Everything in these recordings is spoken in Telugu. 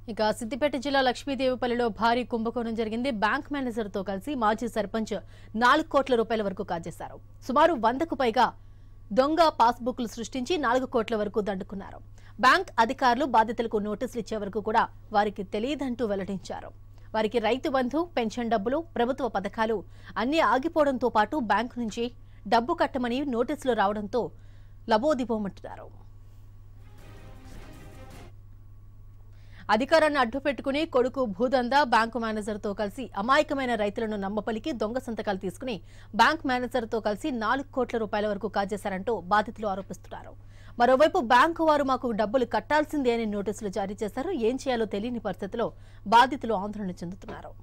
ఇక సిద్దిపేట జిల్లా లక్ష్మీదేవిపల్లిలో భారీ కుంభకోణం జరిగింది బ్యాంక్ మేనేజర్ తో కలిసి మాజీ సర్పంచ్ నాలుగు కోట్ల రూపాయల వరకు కాజేశారు సుమారు వందకు పైగా దొంగ పాస్బుక్లు సృష్టించి నాలుగు కోట్ల వరకు దండుకున్నారు బ్యాంక్ అధికారులు బాధితులకు నోటీసులు ఇచ్చే వరకు కూడా వారికి తెలియదంటూ వెల్లడించారు వారికి రైతు బంధు పెన్షన్ డబ్బులు ప్రభుత్వ పథకాలు అన్నీ ఆగిపోవడంతో పాటు బ్యాంకు నుంచి డబ్బు కట్టమని నోటీసులు రావడంతో లబోదిబోమంటున్నారు అధికారాన్ని అడ్డుపెట్టుకుని కొడుకు భూదందా బ్యాంకు మేనేజర్తో కలిసి అమాయకమైన రైతులను నమ్మపలికి దొంగ సంతకాలు తీసుకుని బ్యాంక్ మేనేజర్తో కలిసి నాలుగు కోట్ల రూపాయల వరకు కాజేశారంటూ బాధితులు ఆరోపిస్తున్నారు మరోవైపు బ్యాంకు వారు మాకు డబ్బులు కట్టాల్సిందే అని నోటీసులు జారీ చేశారు ఏం చేయాలో తెలియని పరిస్థితిలో బాధితులు ఆందోళన చెందుతున్నారు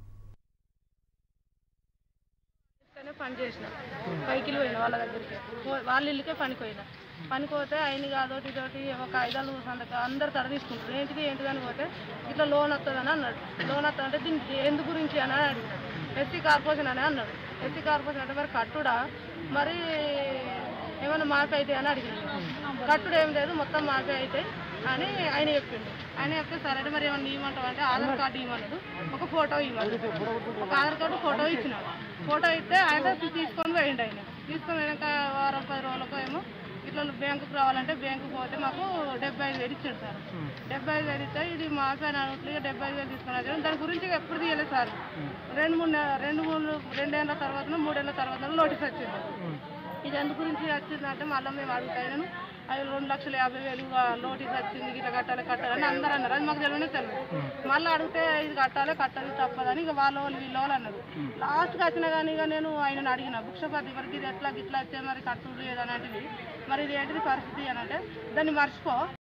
ఇక్కడనే పని చేసిన పైకిలు పోయిన వాళ్ళ దగ్గరికి పో- వాళ్ళ ఇల్లుకే పనికి పోయిన పనికి పోతే ఆయన కాదోటి ఇదోటి ఒక ఐదాలు సంతక అందరు తడ తీసుకుంటారు ఏంటిది ఏంటిది అని పోతే ఇట్లా లోన్ వస్తుందని అన్నాడు లోన్ వస్తుంది అంటే దీనికి ఎందు గురించి అని అడిగినాడు ఎస్సీ కార్పొరేషన్ అని అన్నాడు ఎస్సీ కార్పొరేషన్ అంటే మరి కట్టుడా మరి ఏమైనా మాఫీ అయితే అని అడిగినాడు కట్టుడు ఏం లేదు మొత్తం మాఫీ అయితే అని ఆయన చెప్పిండు ఆయన చెప్తే సరే అంటే మరి ఏమన్నా ఇవ్వమంటావు అంటే ఆధార్ కార్డు ఇవ్వమన్నాడు ఒక ఫోటో ఇవ్వమన్నాడు ఒక ఆధార్ కార్డు ఫోటో ఇచ్చినాడు ఫోటో ఇస్తే ఆయన తీసుకొని పోయిండు ఆయన తీసుకొని పోయినాక వారం పది రోజులకు ఏమో ఇట్లా బ్యాంకుకి రావాలంటే బ్యాంకుకి పోతే మాకు డెబ్బై ఐదు వేలు ఇచ్చాడు సార్ డెబ్బై ఐదు వేలు ఇస్తే ఇది మాఫీ అని అనట్లుగా డెబ్బై ఐదు వేలు తీసుకుని వచ్చాడు దాని గురించి ఎప్పుడు తీయలేదు సార్ రెండు మూడు నె- రెండు మూడు రెండేళ్ల తర్వాత మూడేళ్ల తర్వాత నోటీస్ వచ్చింది ఇది ఎందు గురించి వచ్చిందంటే మళ్ళీ మేము అడుగుతాను అది రెండు లక్షల యాభై వేలు నోటీస్ వచ్చింది ఇట్లా కట్టాలి కట్టాలని అందరూ అన్నారు అది మాకు తెలియనే తెలియదు మళ్ళీ అడిగితే ఇది కట్టాలి కట్టాలి తప్పదని ఇక వాళ్ళ వాళ్ళు వీళ్ళ వాళ్ళు అన్నారు లాస్ట్కి వచ్చినా కానీ ఇక నేను ఆయనను అడిగిన భిక్షపతి వరకు ఇది ఎట్లా గిట్లా వచ్చే మరి కట్టుడు లేదనంటిది మరి ఇది ఏంటిది పరిస్థితి అని అంటే దాన్ని మర్చిపో